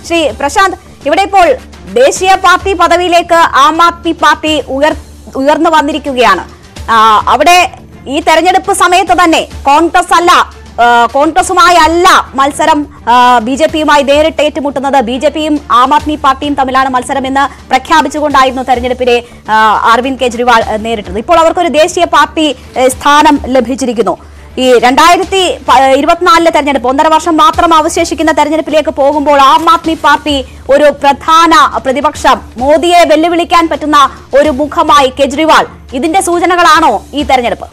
ശ്രീ പ്രശാന്ത് ഇവിടെ ഇപ്പോൾ ദേശീയ പാർട്ടി പദവിയിലേക്ക് ആം ആദ്മി പാർട്ടി ഉയർ ഉയർന്നു വന്നിരിക്കുകയാണ് ആ, അവിടെ ഈ തെരഞ്ഞെടുപ്പ് സമയത്ത് തന്നെ കോൺഗ്രസ് അല്ല ആ, കോൺഗ്രസുമായി അല്ല മത്സരം ബി ജെ പിയുമായി നേരിട്ട് ഏറ്റുമുട്ടുന്നത് ബി ജെ പിയും ആം ആദ്മി പാർട്ടിയും തമ്മിലാണ് മത്സരം എന്ന് പ്രഖ്യാപിച്ചുകൊണ്ടായിരുന്നു തെരഞ്ഞെടുപ്പിനെ ആ, അരവിന്ദ് കെജ്രിവാൾ ആ, നേരിട്ടത് ഇപ്പോൾ അവർക്കൊരു ദേശീയ പാർട്ടി ഏ, സ്ഥാനം ലഭിച്ചിരിക്കുന്നു ഈ രണ്ടായിരത്തി പ- ഇരുപത്തിനാലിലെ തെരഞ്ഞെടുപ്പ് ഒന്നര വർഷം മാത്രം അവശേഷിക്കുന്ന തെരഞ്ഞെടുപ്പിലേക്ക് പോകുമ്പോൾ ആം ആദ്മി പാർട്ടി ഒരു പ്രധാന പ്രതിപക്ഷം മോദിയെ വെല്ലുവിളിക്കാൻ പറ്റുന്ന ഒരു മുഖമായി കെജ്രിവാൾ ഇതിന്റെ സൂചനകളാണോ ഈ തെരഞ്ഞെടുപ്പ്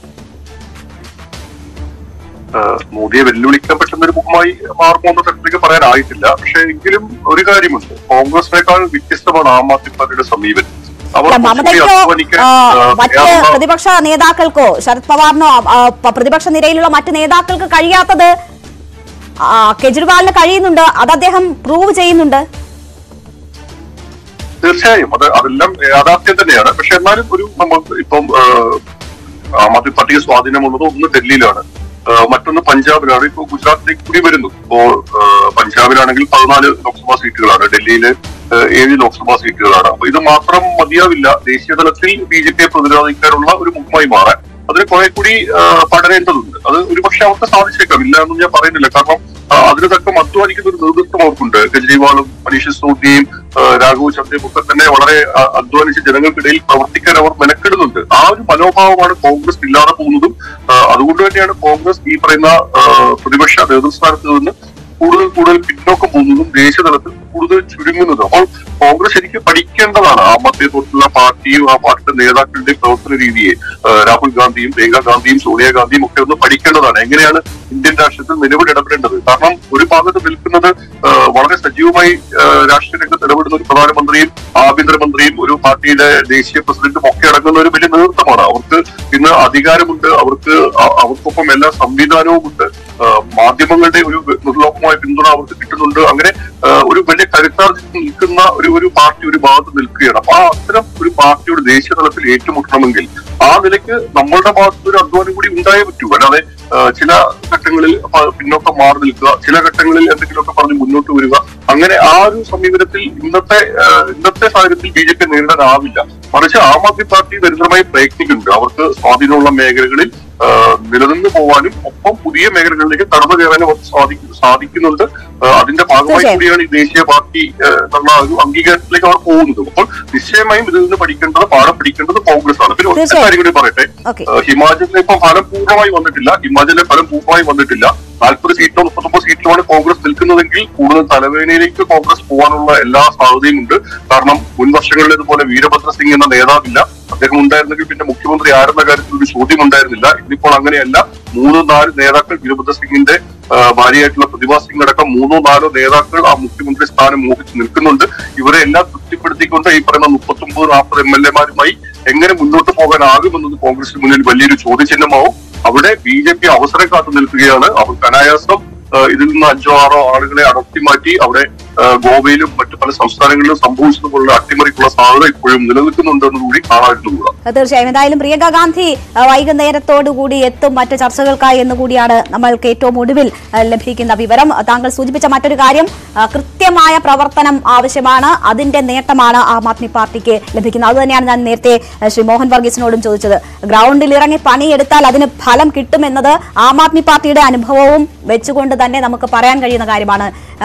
ആഹ് മോദിയെ വെല്ലുവിളിക്കാൻ പറ്റുന്ന ഒരു മുഖമായി മാറുമോ എന്ന തരത്തിലേക്ക് പറയാനായിട്ടില്ല പക്ഷെ എങ്കിലും ഒരു കാര്യമുണ്ട് കോൺഗ്രസിനേക്കാൾ വ്യത്യസ്തമാണ് ആം ആദ്മി പാർട്ടിയുടെ സമീപനം അവർ അല്ല, കുറച്ചുകൂടി മമതയ്ക്കോ അധ്വാനിക്കാൻ, ആ, ആഹ് മറ്റ് തയ്യാറുള്ള- പ്രതിപക്ഷ നേതാക്കൾക്കോ ശരത് പവാറിനോ ആ, പ- പ്രതിപക്ഷ നിരയിലുള്ള മറ്റ് നേതാക്കൾക്ക് കഴിയാത്തത് ആ, കെജ്രിവാളിന് കഴിയുന്നുണ്ട് അത് അദ്ദേഹം പ്രൂവ് ചെയ്യുന്നുണ്ട് തീർച്ചയായും അത് അതെല്ലാം യാഥാർത്ഥ്യം തന്നെയാണ് പക്ഷെ എന്നാലും ഒരു നമ്മൾ ഇപ്പം ആഹ്, ആം ആദ്മി പാർട്ടിക്ക് സ്വാധീനമുള്ളത് ഒന്ന് ഡൽഹിയിലാണ് ആഹ് മറ്റൊന്ന് പഞ്ചാബിലാണ് ഇപ്പോൾ ഗുജറാത്തിലേക്ക് കൂടി വരുന്നു ഇപ്പോൾ ആഹ്, പഞ്ചാബിലാണെങ്കിൽ പതിനാല് ലോക്സഭാ സീറ്റുകളാണ് ഡൽഹിയിൽ ആഹ്, ഏഴ് ലോക്സഭാ സീറ്റുകളാണ് അപ്പൊ ഇത് മാത്രം മതിയാവില്ല ദേശീയ തലത്തിൽ ബി ജെ പിയെ പ്രതിരോധിക്കാനുള്ള ഒരു മുഖമായി മാറാൻ അതിന് കുറെ കൂടി ആഹ്, പഠനേണ്ടതുണ്ട് അത് ഒരുപക്ഷെ അവർക്ക് സാധിച്ചേക്കാം ഇല്ല എന്നും ഞാൻ പറയുന്നില്ല കാരണം ആഹ്, അതിന് തക്കം അധ്വാനിക്കുന്ന ഒരു നേതൃത്വം അവർക്കുണ്ട് കെജ്രിവാളും മനീഷ് സിസോദിയും ആഹ്, രാഘവ് ചന്ദ്രയും ഒക്കെ തന്നെ വളരെ ആഹ്, അധ്വാനിച്ച് ജനങ്ങൾക്കിടയിൽ പ്രവർത്തിക്കാൻ അവർ മെനക്കെടുന്നുണ്ട് ആ ഒരു മനോഭാവമാണ് കോൺഗ്രസ് ഇല്ലാതെ പോകുന്നതും ആഹ്, അതുകൊണ്ട് തന്നെയാണ് കോൺഗ്രസ് ഈ പറയുന്ന ആഹ്, പ്രതിപക്ഷ നേതൃസ്ഥാനത്ത് നിന്ന് കൂടുതൽ കൂടുതൽ പിന്നോക്കം പോകുന്നതും ദേശീയ തലത്തിൽ കൂടുതൽ ചുരുങ്ങുന്നതും അപ്പോൾ കോൺഗ്രസ് ശരിക്കും പഠിക്കേണ്ടതാണ് ആ മധ്യ തൊട്ടുള്ള പാർട്ടിയും ആ പാർട്ടിയുടെ നേതാക്കളുടെ പ്രവർത്തന രീതിയെ ആഹ്, രാഹുൽ ഗാന്ധിയും പ്രിയങ്ക ഗാന്ധിയും സോണിയാഗാന്ധിയും ഒക്കെ ഒന്ന് പഠിക്കേണ്ടതാണ് എങ്ങനെയാണ് ഇന്ത്യൻ രാഷ്ട്രീയത്തിൽ നിലവിൽ ഇടപെടേണ്ടത് കാരണം ഒരു ഭാഗത്ത് നിൽക്കുന്നത് ആഹ്, വളരെ സജീവമായി ആഹ്, രാഷ്ട്രീയ രംഗത്ത് ഇടപെടുന്ന ഒരു പ്രധാനമന്ത്രിയും ആഭ്യന്തരമന്ത്രിയും ഒരു പാർട്ടിയുടെ ദേശീയ പ്രസിഡന്റും ഒക്കെ അടങ്ങുന്ന ഒരു വലിയ നേതൃത്വമാണ് അവർക്ക് ഇന്ന് അധികാരമുണ്ട് അവർക്ക് അ- അവർക്കൊപ്പം എല്ലാ സംവിധാനവും ഉണ്ട് ആഹ്, മാധ്യമങ്ങളുടെ ഒരു നിർലോഭമായ പിന്തുണ അവർക്ക് കിട്ടുന്നുണ്ട് അങ്ങനെ ആഹ്, ഒരു വലിയ കരുത്താർജിച്ച് നിൽക്കുന്ന ഒരു ഒരു പാർട്ടി ഒരു ഭാഗത്ത് നിൽക്കുകയാണ് അപ്പൊ ആ അത്തരം ഒരു പാർട്ടിയുടെ ദേശീയ തലത്തിൽ ഏറ്റുമുട്ടണമെങ്കിൽ ആ നിലയ്ക്ക് നമ്മളുടെ ഭാഗത്ത് ഒരു അധ്വാനം കൂടി ഉണ്ടായേ പറ്റൂ അല്ലാതെ ആഹ്, ചില ഘട്ടങ്ങളിൽ പ- പിന്നോക്കം മാറി നിൽക്കുക ചില ഘട്ടങ്ങളിൽ എന്തെങ്കിലുമൊക്കെ പറഞ്ഞ് മുന്നോട്ട് വരിക അങ്ങനെ ആ ഒരു സമീപനത്തിൽ ഇന്നത്തെ ആഹ്, ഇന്നത്തെ സാഹചര്യത്തിൽ ബി ജെ പി നേരിടാനാവില്ല മറിച്ച് ആം ആദ്മി പാർട്ടി നിരന്തരമായി പ്രയത്നിക്കുന്നുണ്ട് അവർക്ക് സ്വാധീനമുള്ള മേഖലകളിൽ ആഹ്, നിലനിന്ന് പോവാനും ഒപ്പം പുതിയ മേഖലകളിലേക്ക് കടന്നു കയറാനും അവർക്ക് സാധിക്കും സാധിക്കുന്നുണ്ട് ആഹ്, അതിന്റെ ഭാഗമായി തീർച്ചയായും. കൂടിയാണ് ഈ ദേശീയ പാർട്ടി ആഹ്, എന്നുള്ള ഒരു അംഗീകാരത്തിലേക്ക് അവർ പോകുന്നത് അപ്പോൾ നിശ്ചയമായും ഇതിൽ നിന്ന് പഠിക്കേണ്ടത് പാഠം പഠിക്കേണ്ടത് കോൺഗ്രസ് ആണ് പിന്നെ ഒറ്റ തീർച്ചയായും. കാര്യം കൂടി പറയട്ടെ ഓക്കെ ഏഹ് ഹിമാചലിലെ ഇപ്പം ഫലം പൂർണ്ണമായി വന്നിട്ടില്ല ഹിമാചലിലെ ഫലം പൂർണ്ണമായി വന്നിട്ടില്ല നാൽപ്പത് സീറ്റിലോ മുപ്പത്തൊമ്പത് സീറ്റിലുമാണ് കോൺഗ്രസ് നിൽക്കുന്നതെങ്കിൽ കൂടുതൽ തലവേദനയിലേക്ക് കോൺഗ്രസ് പോകാനുള്ള എല്ലാ സാധ്യതയും ഉണ്ട് കാരണം മുൻ വർഷങ്ങളിൽ ഇതുപോലെ വീരഭദ്ര സിംഗ് എന്ന നേതാവില്ല അദ്ദേഹം ഉണ്ടായിരുന്നെങ്കിൽ പിന്നെ മുഖ്യമന്ത്രി ആരെന്ന കാര്യത്തിൽ ഒരു ചോദ്യം ഉണ്ടായിരുന്നില്ല ഇന്നിപ്പോൾ അങ്ങനെയല്ല മൂന്ന് നാല് നേതാക്കൾ വീരഭദ്ര സിംഗിന്റെ ആ, ഭാര്യയായിട്ടുള്ള പ്രതിഭ സിംഗ് അടക്കം മൂന്നോ നാലോ നേതാക്കൾ ആ മുഖ്യമന്ത്രി സ്ഥാനം മോഹിച്ച് നിൽക്കുന്നുണ്ട് ഇവരെ എല്ലാം തൃപ്തിപ്പെടുത്തിക്കൊണ്ട് ഈ പറയുന്ന മുപ്പത്തൊമ്പത് നാൽപ്പത് എം എൽ എമാരുമായി എങ്ങനെ മുന്നോട്ട് പോകാനാകുമെന്നത് കോൺഗ്രസിന് മുന്നിൽ വലിയൊരു ചോദ്യചിഹ്നമാവും അവിടെ ബി ജെ പി അവസരം കാത്തു നിൽക്കുകയാണ് അവർക്ക് അനായാസം ആ, ഇതിൽ നിന്ന് അഞ്ചോ ആറോ ആളുകളെ അടർത്തി മാറ്റി അവിടെ ആ, ഗോവയിലും മറ്റു പല സംസ്ഥാനങ്ങളിലും സംഭവിച്ചതുപോലുള്ള അട്ടിമറിക്കുള്ള സാധ്യത ഇപ്പോഴും നിലനിൽക്കുന്നുണ്ടെന്ന് കൂടി കാണാതിരുന്നുകൂടാ തീർച്ചയായും എന്തായാലും പ്രിയങ്ക ഗാന്ധി ആ, വൈകുന്നേരത്തോടുകൂടി എത്തും മറ്റ് ചർച്ചകൾക്കായി എന്നുകൂടിയാണ് നമ്മൾക്ക് ഏറ്റവും ഒടുവിൽ ആ, ലഭിക്കുന്ന വിവരം താങ്കൾ സൂചിപ്പിച്ച മറ്റൊരു കാര്യം ആ, കൃത്യമായ പ്രവർത്തനം ആവശ്യമാണ് അതിന്റെ നേട്ടമാണ് ആം ആദ്മി പാർട്ടിക്ക് ലഭിക്കുന്നത് അത് തന്നെയാണ് ഞാൻ നേരത്തെ ആ, ശ്രീ മോഹൻ വർഗീസിനോടും ചോദിച്ചത് ഗ്രൗണ്ടിൽ ഇറങ്ങി പണിയെടുത്താൽ അതിന് ഫലം കിട്ടുമെന്നത് ആം ആദ്മി പാർട്ടിയുടെ അനുഭവവും വെച്ചുകൊണ്ട് തന്നെ നമുക്ക് പറയാൻ കഴിയുന്ന കാര്യമാണ്